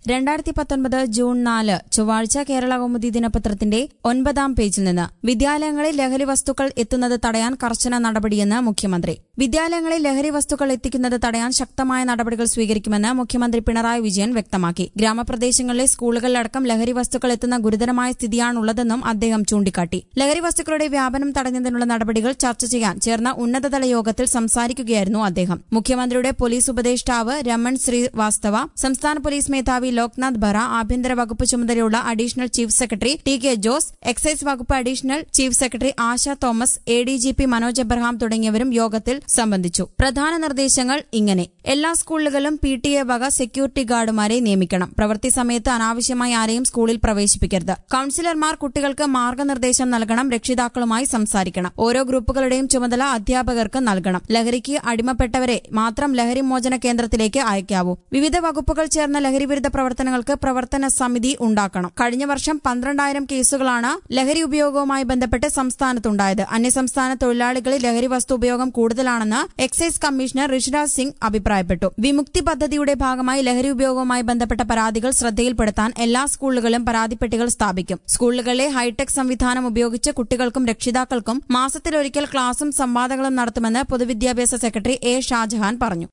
രണ്ടായിരത്തി പത്തൊൻപത് ജൂൺ നാല് ചൊവ്വാഴ്ച കേരള കൗമുദി ദിനപത്രത്തിന്റെ ഒൻപതാം പേജിൽ നിന്ന് വിദ്യാലയങ്ങളിൽ ലഹരി വസ്തുക്കൾ എത്തുന്നത് തടയാൻ കർശന നടപടിയെന്ന് മുഖ്യമന്ത്രി വിദ്യാലയങ്ങളിൽ ലഹരി വസ്തുക്കൾ എത്തിക്കുന്നത് തടയാൻ ശക്തമായ നടപടികൾ സ്വീകരിക്കുമെന്ന് മുഖ്യമന്ത്രി പിണറായി വിജയൻ വ്യക്തമാക്കി ഗ്രാമപ്രദേശങ്ങളിലെ സ്കൂളുകളിലടക്കം ലഹരി വസ്തുക്കൾ എത്തുന്ന ഗുരുതരമായ സ്ഥിതിയാണുള്ളതെന്നും അദ്ദേഹം ചൂണ്ടിക്കാട്ടി ലഹരി വസ്തുക്കളുടെ വ്യാപനം തടഞ്ഞതിനുള്ള നടപടികൾ ചർച്ച ചെയ്യാൻ ചേർന്ന ഉന്നതതല യോഗത്തിൽ സംസാരിക്കുകയായിരുന്നു അദ്ദേഹം മുഖ്യമന്ത്രിയുടെ പോലീസ് ഉപദേഷ്ടാവ് രമൺ ശ്രീവാസ്തവ സംസ്ഥാന പോലീസ് മേധാവി ലോക്നാഥ് ബെഹ്റ ആഭ്യന്തര വകുപ്പ് ചുമതലയുള്ള additional chief secretary T K Jose excise വകുപ്പ് additional chief secretary Asha Thomas A D G P Manoj Abraham തുടങ്ങിയവരും യോഗത്തിൽ സംബന്ധിച്ചു പ്രധാന നിർദ്ദേശങ്ങൾ ഇങ്ങനെ എല്ലാ സ്കൂളുകളിലും പി ടി എ വക സെക്യൂരിറ്റി ഗാർഡുമാരെ നിയമിക്കണം പ്രവൃത്തി സമയത്ത് അനാവശ്യമായി ആരെയും സ്കൂളിൽ പ്രവേശിപ്പിക്കരുത് കൌൺസിലർമാർ കുട്ടികൾക്ക് മാർഗനിർദ്ദേശം നൽകണം രക്ഷിതാക്കളുമായി സംസാരിക്കണം ഓരോ ഗ്രൂപ്പുകളുടെയും ചുമതല അധ്യാപകർക്ക് നൽകണം ലഹരിക്ക് അടിമപ്പെട്ടവരെ മാത്രം ലഹരി മോചന കേന്ദ്രത്തിലേക്ക് അയക്കാവൂ വിവിധ വകുപ്പുകൾ ചേർന്ന ലഹരിവിരുദ്ധ പ്രവർത്തനങ്ങൾക്ക് പ്രവർത്തന സമിതി ഉണ്ടാക്കണം കഴിഞ്ഞ വർഷം പന്ത്രണ്ടായിരം കേസുകളാണ് ലഹരി ഉപയോഗവുമായി ബന്ധപ്പെട്ട് സംസ്ഥാനത്തുണ്ടായത് അന്യസംസ്ഥാന തൊഴിലാളികളിൽ ലഹരി വസ്തു ഉപയോഗം കൂടുതലാണെന്ന് എക്സൈസ് കമ്മീഷണർ ഋഷിരാജ് സിംഗ് അഭിപ്രായപ്പെട്ടു വിമുക്തി പദ്ധതിയുടെ ഭാഗമായി ലഹരി ഉപയോഗവുമായി ബന്ധപ്പെട്ട പരാതികൾ ശ്രദ്ധയിൽപ്പെടുത്താൻ എല്ലാ സ്കൂളുകളിലും പരാതിപ്പെട്ടികൾ സ്ഥാപിക്കും സ്കൂളുകളിലെ ഹൈടെക് സംവിധാനം ഉപയോഗിച്ച് കുട്ടികൾക്കും രക്ഷിതാക്കൾക്കും മാസത്തിലൊരിക്കൽ ക്ലാസും സംവാദങ്ങളും നടത്തുമെന്ന് പൊതുവിദ്യാഭ്യാസ സെക്രട്ടറി എ ഷാജഹാൻ പറഞ്ഞു